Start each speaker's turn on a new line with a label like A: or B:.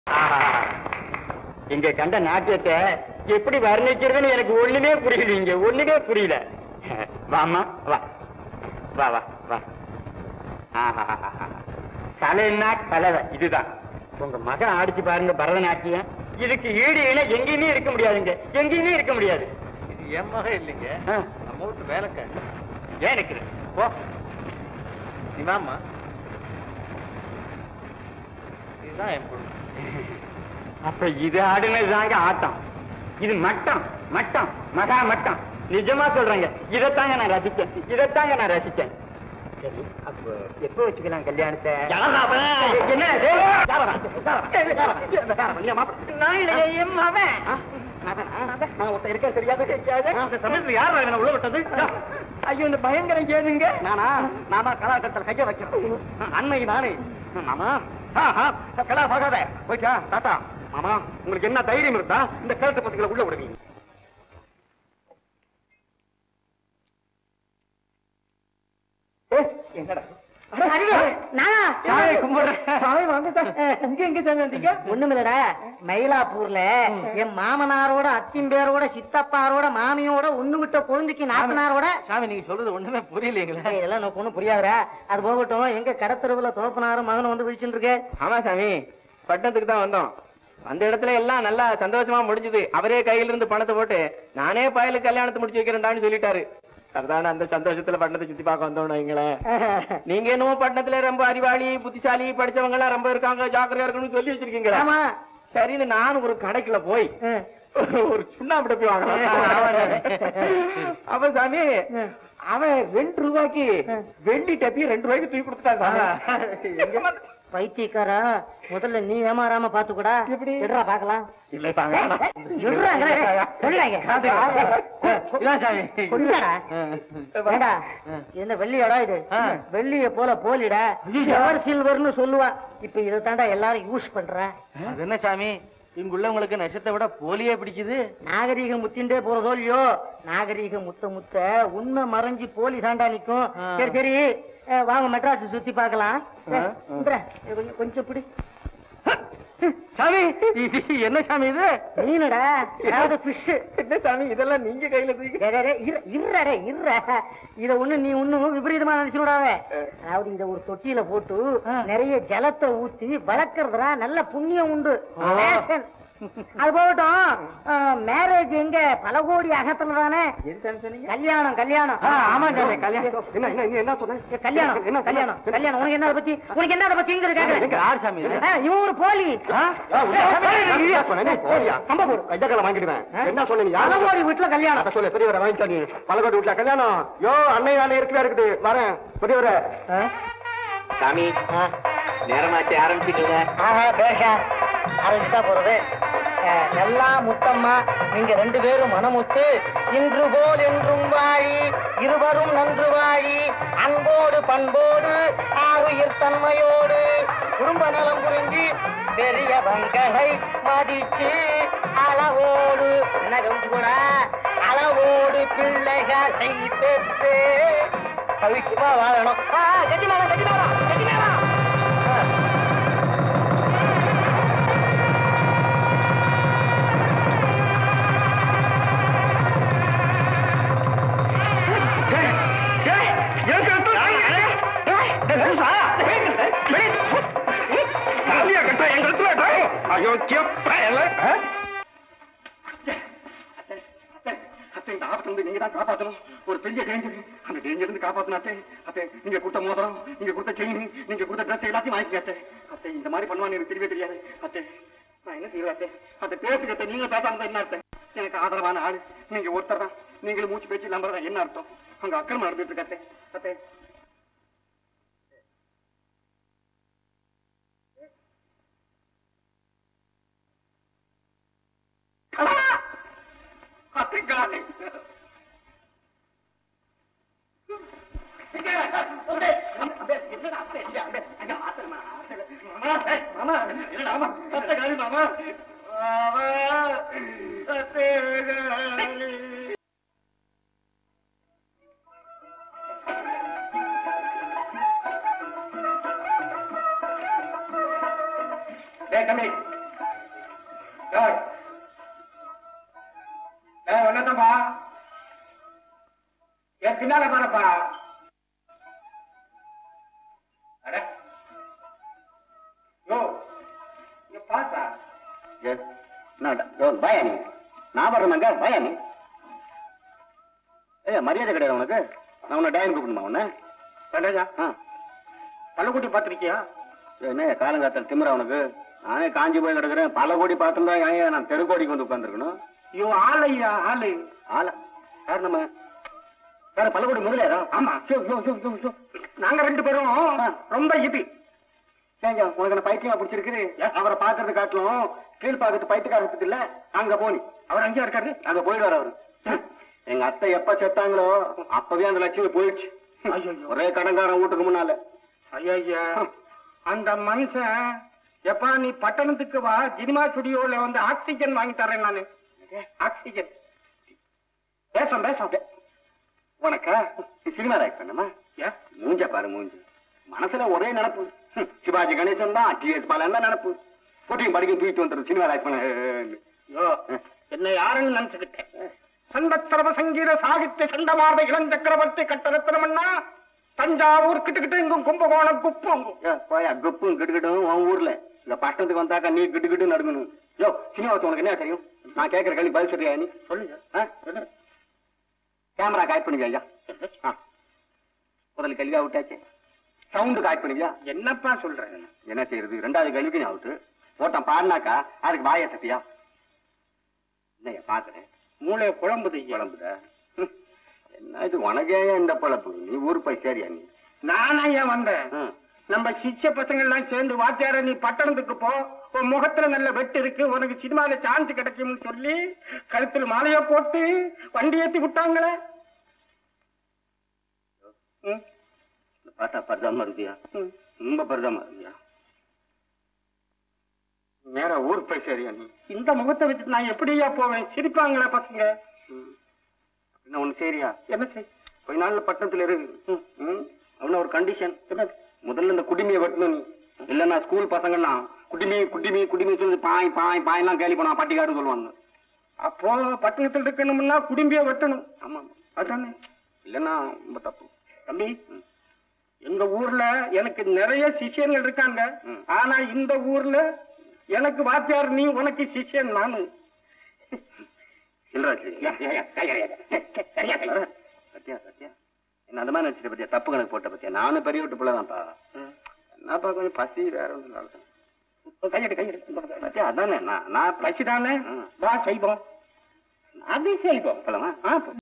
A: இங்க கண்ட நாட்டியத்தை எப்படி வர்ணிக்கிறதுன்னு எனக்கு ஒண்ணுமே புரியல இங்க ஒண்ணுமே புரியல வாமா வா வா வா வா ஆஹாஹாஹா. கலைன்னா கலவை இதுதான் உங்க மகன் ஆடிச்சு பாருங்க பரதநாட்டியம் இதுக்கு ஈடு இணை எங்கேயுமே இருக்க முடியாதுங்க எங்கேயுமே இருக்க முடியாது
B: இது என் மகன் இல்லைங்க
A: ஆ.
B: நம்ம வீட்டு வேலைக்காரி
A: ஏன் இருக்குது போ
B: நீ வாம்மா இதுதான் என் பொண்ணு
A: அப்ப இது ஆடுனதுதாங்க ஆட்டம் இது மட்டம் மட்டம் மகா மட்டம் நிஜமா சொல்றேங்க இதைத்தாங்க நான் ரசிச்சேன் இதைத்தாங்க நான் ரசிச்சேன் சரி அப்ப எப்ப வச்சுக்கலாம் கல்யாணத்தை
B: யாரா அவன்?
A: என்ன இது?
B: யாரா? யாரா? நீ மாப்பிள்ளை.
A: நான் இல்லையே, என் மகன். நான் ஒருத்தன் இருக்கேன் தெரியாது
B: அந்த சமயத்துல யார் இவனை உள்ள விட்டது
A: ஐயோ இந்த பயங்கரம் ஏதுங்க
B: நானா நானா கலாக்கட்டத்தில் கைய வைக்கிறேன் அன்னை நானே மாமா ஆ, ஆ, கலா பார்க்காத போய்க்கா தாத்தா மாமா உங்களுக்கு என்ன தைரியம் இருந்தா இந்த கிழட்டு பசங்களை உள்ள விடுவீங்க எங்கடா சாமி கும்பிடுறேன். சாமி வந்துட்டேன். இங்க எங்க சாமி வந்தீங்க?
C: ஒண்ணுமில்லடா மயிலாப்பூர்ல என் மாமனாரோட அத்திம்பேரோட சித்தப்பாரோட மாமியோட ஒண்ணு விட்ட குழந்தைக்கு நாத்தனாரோட
B: சாமி நீங்க சொல்றது ஒண்ணுமே புரியலைங்களே
C: ஏய், இதெல்லாம் எனக்கு ஒண்ணும் புரியாதுடா அது போகட்டும் எங்க கடத்தெருவுல தோப்பனாரும் மகனும் வந்து விழிச்சுட்டு இருக்கு
B: ஆமா சாமி பட்டணத்துக்கு தான் வந்தோம் அந்த இடத்துல எல்லாம் நல்லா சந்தோஷமா முடிஞ்சது அவரே கையில இருந்து பணத்தை போட்டு நானே பயலுக்கு கல்யாணத்தை முடிச்சு வைக்கிறேன்டான்னு சொல்லிட்டாரு அதுதானே அந்த சந்தோஷத்துல பட்டணத்தை சுத்தி பார்க்க வந்தோம் வைங்களேன் நீங்க என்னமோ பட்டணத்துல ரொம்ப அறிவாளி புத்திசாலி படிச்சவங்க எல்லாம் ரொம்ப இருக்காங்க ஜாக்கிரதையா இருக்கணும்னு சொல்லி வச்சிருக்கீங்களா
C: ஆமா
B: சரின்னு நானும் ஒரு கடைக்குள்ள போய்
C: ம்.
B: ஒரு சுண்ணாம்பு டப்பி வாங்கலாம் அப்ப சாமி அவன் ரெண்டு ரூபாய்க்கு வெள்ளி டப்பி ரெண்டு ரூபாய்க்கு தூக்கி கொடுத்துட்டான் சாமி. எங்க வந்து-
C: பைத்தியக்காரா முதல்ல நீ ஏமாறாம பாத்துக்கூடா
B: எப்படி?
C: விடுறா பாக்கலாம்
B: இல்ல சாமி
C: விடுறாங்க
B: இதான் சாமி
C: கொண்டாடா ஏண்டா என்ன வெள்ளியாடா இது
B: ஆ.
C: வெள்ளிய போல போலிடா எவர் சில்வர்னு சொல்லுவா இப்ப இதை தாண்டா எல்லாரும் யூஸ் பண்ற
B: அது என்ன சாமி இங்குள்ளவங்களுக்கு நட்சத்தை விட போலியே பிடிக்குது
C: நாகரீகம் முத்திண்டே போறதோ இல்லையோ நாகரீகம் முத்த முத்த உண்மை மறைஞ்சு போலி தாண்டா நிக்கும்
B: ஆ.
C: சரி சரி அஹ், வாங்க மெட்ராஸ் சுத்தி பார்க்கலாம்
B: ஆ, ஆ.
C: இந்தா, இது கொஞ்சம் கொஞ்சம் பிடி
B: சாமி இது என்ன சாமி இது
C: மீனடா அதாவது ஃபிஷ்
B: என்ன சாமி இதெல்லாம் நீங்க கையில தூக்கி
C: இருறடே இருற இத ஒண்ணு நீ ஒண்ணும் விபரீதமா நினைச்சுடாத அதாவது இத ஒரு தொட்டியில போட்டு நிறைய ஜலத்தை ஊத்தி வளர்க்கறதுடா நல்ல புண்ணியம் உண்டு
B: ஆ.
C: Fashion. அது போகட்டும் மேரேஜ் எங்க பல கோடி அகத்துல தானே
B: எது சாமி சொன்னீங்க
C: கல்யாணம் கல்யாணம்
B: ஆ, ஆமா சாமி கல்யாணம் என்ன என்ன நீ என்ன சொன்ன
C: ஏ, கல்யாணம்
B: என்ன
C: கல்யாணம் கல்யாணம் உனக்கு என்ன அதை பத்தி உனக்கு என்ன அதை பத்திங்கிறது
B: எங்க
C: கேக்குறேன்
B: யார் சாமி இது?
C: ஆ, இவன் ஒரு போலி
B: ஆ? ஆ, உள்ள சாமி, நீ இல்லையா சொன்ன? நீ போறியா? கம்ப போடு. கைதக்கல வாங்கிடுவேன். என்ன சொன்னீங்க? யார்
C: பல கோடி வீட்டுல கல்யாணம்
B: அத சொல்லு, பெரியவரை வாங்கிக்கோ நீ. பலகோடு வீட்டுல கல்யாணம். யோ, அன்னை வேலை இருக்கவே இருக்குது. வரேன். பெரியவரே.
A: சாமி நேரமாச்சு ஆரம்பிச்சுக்கல
C: ஆஹா பேஷா ஆரம்பிச்சுட்டா போறது அஹ், நல்லா முத்தம்மா நீங்க ரெண்டு பேரும் மனமுத்து இன்று போல் என்றும் வாழி இருவரும் நன்று வாழி அன்போடு பண்போடு ஆறுயிர் தன்மையோடு குடும்ப நலம் புரிஞ்சு பெரியவங்களை மதிச்சு அளவோடு என்ன கவனிச்சு கூட அளவோடு பிள்ளைகளை பெற்று கவிக்குமா வாழணும் ஆ, கட்டி மேளம் கட்டி மேளம் கட்டி மேளம் ஆ.
D: அத்தை இந்த ஆபத்துல இருந்து நீங்க தான் காப்பாத்தணும் ஒரு பெரிய டேஞ்சர் அந்த டேஞ்சர் இருந்து காப்பாத்தணும் அத்தை அத்தை நீங்க கொடுத்த மோதிரம் நீங்க கொடுத்த செயின் நீங்க கொடுத்த ட்ரெஸ் எல்லாத்தையும் வாங்கிக்க அத்தை அத்தை இந்த மாதிரி பண்ணுவான்னு எனக்கு தெரியவே தெரியாது அத்தை நான் என்ன செய்வேன் அத்தை அந்த பேசுக்கு அத்தை நீங்க பேசாம இருந்தா என்ன அர்த்தம் எனக்கு ஆதரவான ஆளு நீங்க ஒருத்தர் தான் நீங்களும் மூச்சு பேச்சு நம்புறதா என்ன அர்த்தம் அங்க அக்கிரமம் நடந்துட்டு இருக்கு அத்தை அத்தை அத்தை காலை
A: ஒன்னதாப்பா என் பின்னால பாருப்பா அட யோ இங்க பாத்தா
D: எஸ் நான் பயா நீ நான் வர்றேனாங்க பயா நீ ஏ மரியாதை கிடையாது உனக்கு நான் உன்னை டயன் கூப்பிடணுமா உன்ன
A: கண்டேஜா
D: ஆ
A: பள்ளக்குட்டி பாத்திருக்கியா
D: என்ன காலங்காத்தல் திமிரா உனக்கு நானே காஞ்சி போய் கிடக்குறேன் பல கோடி பார்த்துருந்தா ஏன் நான் தெருக்கோடிக்கு வந்து உட்காந்துருக்கணும்
A: ஐயோ ஆளையா ஆளு
D: ஆளா யார் நம்ம வேற பல கோடி முதலியாரா
A: ஆமா
D: show show show show show
A: நாங்க ரெண்டு பேரும் ரொம்ப இது
D: ஏங்க உனக்கு என்ன பைத்தியமா பிடிச்சிருக்குது அவரை பாக்குறது காட்டிலும் கீழ் பாக்கத்து பைத்தியக்காரத்துக்கு இல்ல அங்க போனி
A: அவர் அங்கேயா இருக்காரு
D: அங்க போயிடுவார் அவரு எங்க அத்தை எப்ப செத்தாங்களோ அப்பவே அந்த லட்சுமி போயிடுச்சு
A: ஐயோ
D: ஒரே கடன்காரன் வீட்டுக்கு முன்னால
A: ஐயா அந்த மனுஷன் எப்பா நீ பட்டணத்துக்கு வா சினிமா ஸ்டுடியோல வந்து ஆக்சிஜன் வாங்கி தரேன் நானு ஆக்சிஜன் பேசம் பேசம்
D: உனக்கா நீ சினிமா ரைட் பண்ணுமா
A: ஏன்?
D: மூஞ்ச பாரு மூஞ்சி மனசுல ஒரே நினப்பு ஹம், சிவாஜி கணேசன் தான் டிஎஸ் பாலன் தான் நினப்பு போட்டியும் படிக்க தூக்கிட்டு வந்துடும் சினிமா ரைட் பண்ண
A: ஐயோ, என்ன யாருன்னு நினைச்சுக்கிட்டேன் சந்தத்திரவ சங்கீத சாகித்ய சண்டமார்ந்த இளஞ்சக்கரவர்த்தி கட்டரத்தினம்னா தஞ்சாவூர் கிட்டுக்கிட்டு இங்கும் கும்பகோணம் குப்பங்கும்
D: ஏ, போயா குப்பும் கிட்டுக்கிட்டும் உன் ஊர்ல இந்த பட்டணத்துக்கு வந்தாக்கா நீ கிட்டு கிட்டு நடுங்கணும் யோ சினிமா உனக்கு என்ன தெரியும் நான் கேட்கிற கேள்வி பதில் சொல்றியா நீ
A: சொல்லுங்க
D: ஆ? கேமரா காய்ட் பண்ணுவியா ஐயா ஆ. முதல்ல கேள்வியா விட்டாச்சு சவுண்டு காய்ட் பண்ணுவியா
A: என்னப்பா சொல்றேன்
D: என்ன செய்யறது ரெண்டாவது கேள்விக்கு நீ அவுட்டு ஓட்டம் பாடினாக்கா அதுக்கு வாய சத்தியா என்னையா பாக்குறேன்
A: மூளை குழம்புது ஐயா.
D: குழம்புத ஹம். என்ன இது உனக்கே இந்த பழப்பு நீ ஊர் போய் சரியா நீ
A: நானா ஏன் வந்தேன்
D: ம்.
A: நம்ம சிஷ்ய பசங்க எல்லாம் சேர்ந்து வாத்தியார நீ பட்டணத்துக்கு போ உன் முகத்துல நல்ல வெட்டு இருக்கு உனக்கு சினிமால சான்ஸ் கிடைக்கும்னு சொல்லி கழுத்துல மாலைய போட்டு வண்டி ஏத்தி விட்டாங்களே ம்,
D: பார்த்தா பரிதாம இருக்கியா
A: ம்.
D: ரொம்ப பரிதாம இருக்கியா
A: நேரா ஊர் போய் சரியா நீ இந்த முகத்தை வச்சுட்டு நான் எப்படியா போவேன் சிரிப்பாங்களே பசங்க
D: என்ன ஒண்ணு சரியா
A: என்ன செய்
D: கொஞ்ச நாள்ல பட்டணத்துல இருக்கு ம். அவன ஒரு கண்டிஷன்
A: என்னது?
D: முதல்ல இந்த குடிமையை வெட்டணும் நீ இல்லன்னா ஸ்கூல் பசங்கள்லாம் குடிமி குடிமி குடிமி சொல்லி பாய் பாய் பாய்லாம் கேலி பண்ணா பட்டிக்காடுன்னு சொல்லுவாங்க
A: அப்போ பட்டணத்தில் இருக்கணும்னா குடும்பிய வெட்டணும்
D: ஆமா
A: அதானே
D: இல்லன்னா ரொம்ப தப்பு
A: தம்பி எங்க ஊர்ல எனக்கு நிறைய சிஷ்யன்கள் இருக்காங்க
D: ம்.
A: ஆனா இந்த ஊர்ல எனக்கு வாத்தியார் நீ உனக்கு சிஷ்யன் நானு
D: சில்லறாச்சு சத்தியா சத்தியா என்ன அந்த மாதிரி நினைச்சிட்ட பத்தியா தப்பு கணக்கு போட்ட பத்தியா நானும் பெரிய விட்டு பிள்ளைதான்ப்பா என்னப்பா கொஞ்சம் பசி வேற ஒன்றும் இல்லை
A: கையெடு கையெடு
D: பத்தியா அதானே நான் நான்
A: பசிதானே
D: ம்.
A: வா செய்வோம் அது செய்வோம்
D: போலாமா
A: ஆ